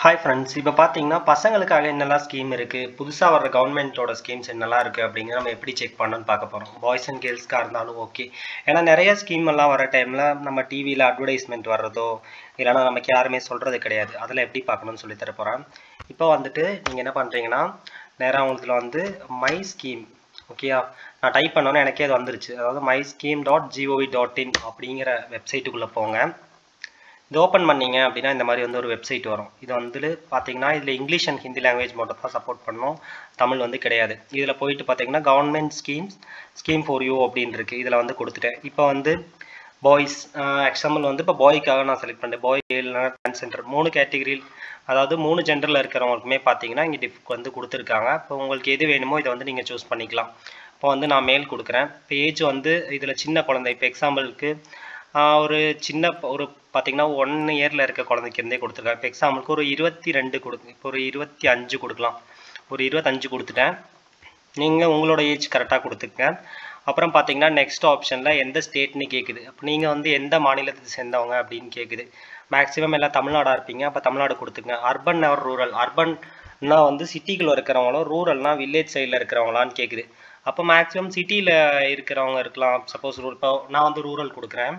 hi friends இப்போ பார்த்தீங்கன்னா பசங்களுக்காக என்னெல்லாம் ஸ்கீம் இருக்குது புதுசாக வர்ற கவர்மெண்ட்டோட ஸ்கீம்ஸ் என்னெல்லாம் இருக்குது அப்படிங்கிற நம்ம எப்படி செக் பண்ணணும்னு பார்க்க போகிறோம் பாய்ஸ் அண்ட் கேர்ள்ஸ்க்காக இருந்தாலும் ஓகே ஏன்னா நிறைய ஸ்கீம் எல்லாம் வர டைமில் நம்ம டிவியில் அட்வர்டைஸ்மெண்ட் வர்றதோ இல்லைனா நமக்கு யாருமே சொல்கிறது கிடையாது அதில் எப்படி பார்க்கணும்னு சொல்லி தர போகிறேன் இப்போ வந்துட்டு நீங்கள் என்ன பண்ணுறீங்கன்னா நேராக உங்களுக்கு வந்து மை ஸ்கீம் ஓகேயா நான் டைப் பண்ணோன்னே எனக்கே அது வந்துருச்சு அதாவது my scheme dot GOV dot in அப்படிங்கிற வெப்சைட்டுக்குள்ளே போங்க இது ஓப்பன் பண்ணீங்க அப்படின்னா இந்த மாதிரி வந்து ஒரு வெப்சைட் வரும் இது வந்து பார்த்தீங்கன்னா இதில் இங்கிலீஷ் அண்ட் ஹிந்தி லாங்குவேஜ் மட்டும் தான் சப்போர்ட் பண்ணணும் தமிழ் வந்து கிடையாது இதில் போயிட்டு பார்த்தீங்கன்னா government schemes scheme for you அப்படின்னு இருக்குது இதில் வந்து கொடுத்துட்டேன் இப்போ வந்து பாய்ஸ் எக்ஸாம்பிள் வந்து இப்போ பாய்க்காக நான் செலக்ட் பண்ணேன் பாய் இல்லைனா டிரான்ஸ்ஜெண்டர் மூணு கேட்டகரியில் அதாவது மூணு ஜெண்டரில் இருக்கிறவங்களுக்குமே பார்த்தீங்கன்னா இங்கே டிஃப் வந்து கொடுத்துருக்காங்க இப்போ உங்களுக்கு எது வேணுமோ இதை வந்து நீங்கள் சூஸ் பண்ணிக்கலாம் இப்போ வந்து நான் மேல் கொடுக்குறேன் இப்போ ஏஜ் வந்து இதில் சின்ன குழந்தை இப்போ எக்ஸாம்பிளுக்கு ஒரு சின்ன ஒரு பார்த்தீங்கன்னா ஒன் இயரில் இருக்க குழந்தைக்கு இருந்தே கொடுத்துருக்காங்க இப்போ எக்ஸாம்பிளுக்கு ஒரு இருபத்தி ரெண்டு கொடுக்கு இப்போ ஒரு இருபத்தி அஞ்சு கொடுக்கலாம் ஒரு இருபத்தஞ்சு கொடுத்துட்டேன் நீங்கள் உங்களோட ஏஜ் கரெக்டாக கொடுத்துக்கங்க அப்புறம் பார்த்தீங்கன்னா நெக்ஸ்ட் ஆப்ஷனில் எந்த ஸ்டேட்னு கேட்குது அப்போ நீங்கள் வந்து எந்த மாநிலத்தை சேர்ந்தவங்க அப்படின்னு கேட்குது மேக்ஸிமம் எல்லாம் தமிழ்நாடாக இருப்பீங்க அப்போ தமிழ்நாடு கொடுத்துங்க அர்பன் ஆர் ரூரல் அர்பன்னா வந்து சிட்டிக்குள்ளே இருக்கிறவங்களும் ரூரல்னா வில்லேஜ் சைடில் இருக்கிறவங்களான்னு கேட்குது அப்போ மேக்ஸிமம் சிட்டியில் இருக்கிறவங்க இருக்கலாம் சப்போஸ் ரூல் இப்போ நான் வந்து ரூரல் கொடுக்குறேன்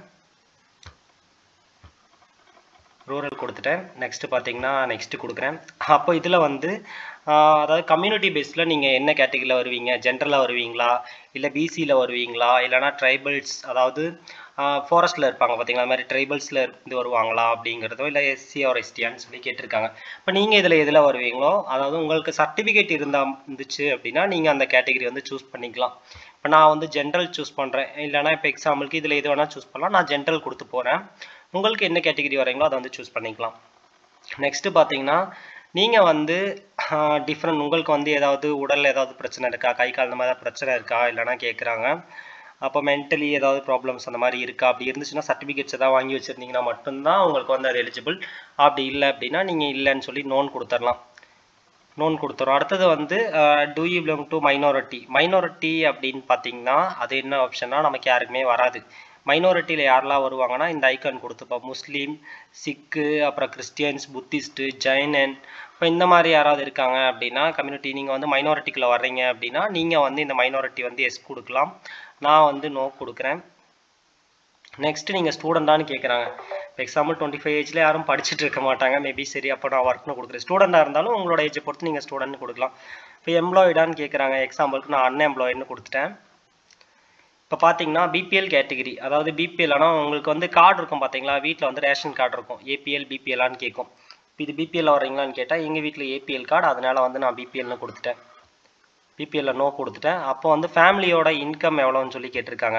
ரூரல் கொடுத்துட்டேன் நெக்ஸ்ட்டு பார்த்தீங்கன்னா நெக்ஸ்ட்டு கொடுக்குறேன் அப்போ இதில் வந்து அதாவது கம்யூனிட்டி பேஸில் நீங்கள் என்ன கேட்டகரியில் வருவீங்க ஜென்ரலாக வருவீங்களா இல்லை பிசியில் வருவீங்களா இல்லைனா ட்ரைபல்ஸ் அதாவது ஃபாரஸ்ட்டில் இருப்பாங்க பார்த்தீங்களா அது மாதிரி ட்ரைபல்ஸில் இருந்து வருவாங்களா அப்படிங்கிறதோ இல்லை எஸ்சி ஆர் எஸ்டியான்னு சொல்லி கேட்டிருக்காங்க இப்போ நீங்கள் இதில் எதில் வருவீங்களோ அதாவது உங்களுக்கு சர்டிஃபிகேட் இருந்தால் இருந்துச்சு அப்படின்னா நீங்கள் அந்த கேட்டகரி வந்து சூஸ் பண்ணிக்கலாம் இப்போ நான் வந்து ஜென்ரல் சூஸ் பண்ணுறேன் இல்லைனா இப்போ எக்ஸாம்பிளுக்கு இதில் எது வேணால் சூஸ் பண்ணலாம் நான் ஜென்ரல் கொடுத்து போகிறேன் உங்களுக்கு என்ன கேட்டகரி வரீங்களோ அதை வந்து சூஸ் பண்ணிக்கலாம் நெக்ஸ்ட்டு பார்த்தீங்கன்னா நீங்கள் வந்து டிஃப்ரெண்ட் உங்களுக்கு வந்து ஏதாவது உடலில் ஏதாவது பிரச்சனை இருக்கா கை கால் இந்த மாதிரி பிரச்சனை இருக்கா இல்லைனா கேட்குறாங்க அப்போ மென்டலி ஏதாவது ப்ராப்ளம்ஸ் அந்த மாதிரி இருக்கா அப்படி இருந்துச்சுன்னா சர்டிஃபிகேட்ஸ் எதாவது வாங்கி வச்சுருந்தீங்கன்னா மட்டும்தான் உங்களுக்கு வந்து அது எலிஜிபிள் அப்படி இல்லை அப்படின்னா நீங்கள் இல்லைன்னு சொல்லி நோன் கொடுத்துடலாம் நோன் கொடுத்துரும் அடுத்தது வந்து do you belong to minority minority அப்படின்னு பார்த்தீங்கன்னா அது என்ன ஆப்ஷன்னா நமக்கு யாருக்குமே வராது மைனாரிட்டியில் யாரெல்லாம் வருவாங்கன்னா இந்த ஐக்கான் கொடுத்துப்போம் முஸ்லீம் சிக்கு அப்புறம் கிறிஸ்டியன்ஸ் புத்திஸ்ட்டு ஜைனன் இப்போ இந்த மாதிரி யாராவது இருக்காங்க அப்படின்னா கம்யூனிட்டி நீங்கள் வந்து மைனாரிட்டிக்குள்ளே வர்றீங்க அப்படின்னா நீங்கள் வந்து இந்த மைனாரிட்டி வந்து எஸ் கொடுக்கலாம் நான் வந்து நோ கொடுக்குறேன் நெக்ஸ்ட் நீங்கள் ஸ்டூடெண்டான்னு கேட்குறாங்க இப்போ எக்ஸாம்பிள் டுவெண்ட்டி ஃபைவ் ஏஜில் யாரும் படிச்சுட்டு இருக்க மாட்டாங்க மேபி சரி அப்போ நான் ஒர்க்னு கொடுக்குறேன் ஸ்டூடெண்டாக இருந்தாலும் உங்களோட ஏஜை பொறுத்து நீங்கள் ஸ்டூடெண்ட் கொடுக்கலாம் இப்போ எம்ப்ளாய்டான்னு கேட்குறாங்க எக்ஸாம்பிளுக்கு நான் அன்எம்ப்ளாய்டுன்னு கொடுத்துட்டேன் இப்போ பார்த்தீங்கன்னா பிபிஎல் கேட்டகிரி அதாவது பிபிஎல் ஆனால் உங்களுக்கு வந்து கார்டு இருக்கும் பார்த்தீங்களா வீட்டில் வந்து ரேஷன் கார்டு இருக்கும் ஏபிஎல் பிபிஎல்லான்னு கேட்கும் இப்போ இது பிபிஎல் வரீங்களான்னு கேட்டால் எங்கள் வீட்டில் ஏபிஎல் கார்டு அதனால் வந்து நான் பிபிஎல்னு கொடுத்துட்டேன் பிபிஎல்ல நோ கொடுத்துட்டேன் அப்போ வந்து ஃபேமிலியோட இன்கம் எவ்வளோன்னு சொல்லி கேட்டிருக்காங்க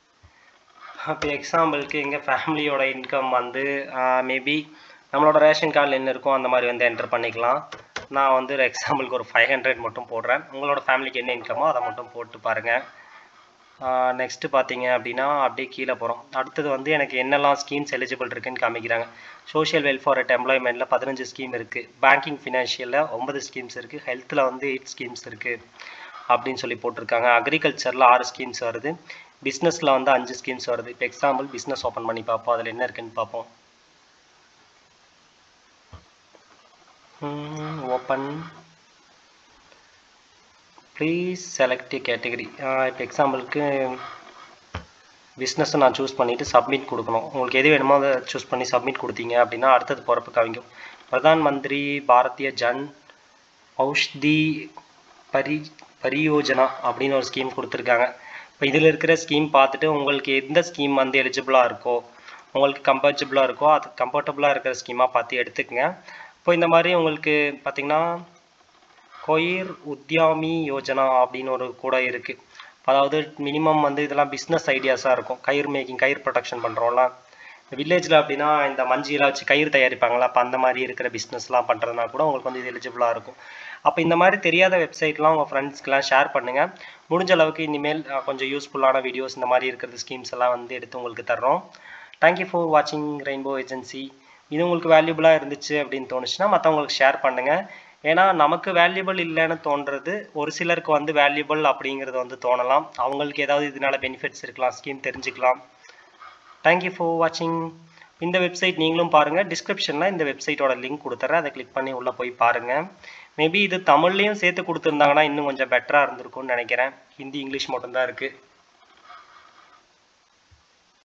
இப்போ எக்ஸாம்பிளுக்கு எங்கள் ஃபேமிலியோட இன்கம் வந்து மேபி நம்மளோட ரேஷன் கார்டில் என்ன இருக்கோ அந்த மாதிரி வந்து என்டர் பண்ணிக்கலாம் நான் வந்து எக்ஸாம்பிளுக்கு ஒரு ஃபைவ் ஹண்ட்ரட் மட்டும் போடுறேன் உங்களோட ஃபேமிலிக்கு என்ன இன்கமோ அதை மட்டும் போட்டு பாருங்கள் நெக்ஸ்ட்டு பார்த்தீங்க அப்படின்னா அப்படியே கீழே போகிறோம் அடுத்தது வந்து எனக்கு என்னெல்லாம் ஸ்கீம்ஸ் எலிஜிபிள் இருக்குன்னு காமிக்கிறாங்க சோஷியல் வெல்ஃபேர் அட் எம்ப்ளாய்மெண்ட்டில் பதினஞ்சு ஸ்கீம் இருக்குது பேங்கிங் ஃபினான்ஷியலில் ஒன்பது ஸ்கீம்ஸ் இருக்குது ஹெல்த்தில் வந்து எயிட் ஸ்கீம்ஸ் இருக்குது அப்படின்னு சொல்லி போட்டிருக்காங்க அக்ரிகல்ச்சரில் ஆறு ஸ்கீம்ஸ் வருது பிஸ்னஸில் வந்து அஞ்சு ஸ்கீம்ஸ் வருது இப்போ எக்ஸாம்பிள் பிஸ்னஸ் ஓப்பன் பண்ணி பார்ப்போம் அதில் என்ன இருக்குன்னு பார்ப்போம் ஓப்பன் ப்ளீஸ் செலக்ட் கேட்டகரி இப்போ எக்ஸாம்பிளுக்கு பிஸ்னஸை நான் சூஸ் பண்ணிவிட்டு சப்மிட் கொடுக்கணும் உங்களுக்கு எது வேணுமோ அதை சூஸ் பண்ணி சப்மிட் கொடுத்தீங்க அப்படின்னா அடுத்தது போகிறப்ப காமிக்கும் பிரதான் மந்திரி பாரதிய ஜன் ஔஷ்தி பரி பரியோஜனா அப்படின்னு ஒரு ஸ்கீம் கொடுத்துருக்காங்க இப்போ இதில் இருக்கிற ஸ்கீம் பார்த்துட்டு உங்களுக்கு எந்த ஸ்கீம் வந்து எலிஜிபிளாக இருக்கோ உங்களுக்கு கம்பர்டபுளாக இருக்கோ அது கம்ஃபர்டபுளாக இருக்கிற ஸ்கீமாக பார்த்து எடுத்துக்கங்க இப்போ இந்த மாதிரி உங்களுக்கு பார்த்திங்கன்னா கொயிர் உத்யாமி யோஜனா அப்படின்னு ஒரு கூட இருக்குது அதாவது மினிமம் வந்து இதெல்லாம் பிஸ்னஸ் ஐடியாஸாக இருக்கும் கயிறு மேக்கிங் கயிறு ப்ரொடக்ஷன் பண்ணுறோம்ல வில்லேஜில் அப்படின்னா இந்த மஞ்சிலாம் வச்சு கயிறு தயாரிப்பாங்களா அப்போ அந்த மாதிரி இருக்கிற பிஸ்னஸ்லாம் பண்ணுறதுனா கூட உங்களுக்கு வந்து இது எலிஜிபிளாக இருக்கும் அப்போ இந்த மாதிரி தெரியாத வெப்சைட்லாம் உங்கள் ஃப்ரெண்ட்ஸ்க்கெலாம் ஷேர் பண்ணுங்கள் முடிஞ்ச அளவுக்கு இனிமேல் கொஞ்சம் யூஸ்ஃபுல்லான வீடியோஸ் இந்த மாதிரி இருக்கிற ஸ்கீம்ஸ் எல்லாம் வந்து எடுத்து உங்களுக்கு தர்றோம் தேங்க்யூ ஃபார் வாட்சிங் ரெயின்போ ஏஜென்சி இது உங்களுக்கு வேல்யூபுளாக இருந்துச்சு அப்படின்னு தோணுச்சுன்னா மற்றவங்களுக்கு ஷேர் பண்ணுங்கள் ஏன்னா நமக்கு வேல்யூபிள் இல்லைன்னு தோன்றது ஒரு சிலருக்கு வந்து வேல்யூபிள் அப்படிங்கிறது வந்து தோணலாம் அவங்களுக்கு ஏதாவது இதனால பெனிஃபிட்ஸ் இருக்கலாம் ஸ்கீம் தெரிஞ்சுக்கலாம் தேங்க்யூ ஃபார் வாட்சிங் இந்த வெப்சைட் நீங்களும் பாருங்கள் டிஸ்கிரிப்ஷனில் இந்த வெப்சைட்டோட லிங்க் கொடுத்துட்றேன் அதை கிளிக் பண்ணி உள்ளே போய் பாருங்கள் மேபி இது தமிழ்லேயும் சேர்த்து கொடுத்துருந்தாங்கன்னா இன்னும் கொஞ்சம் பெட்டராக இருந்திருக்கும்னு நினைக்கிறேன் ஹிந்தி இங்கிலீஷ் மட்டும்தான் இருக்குது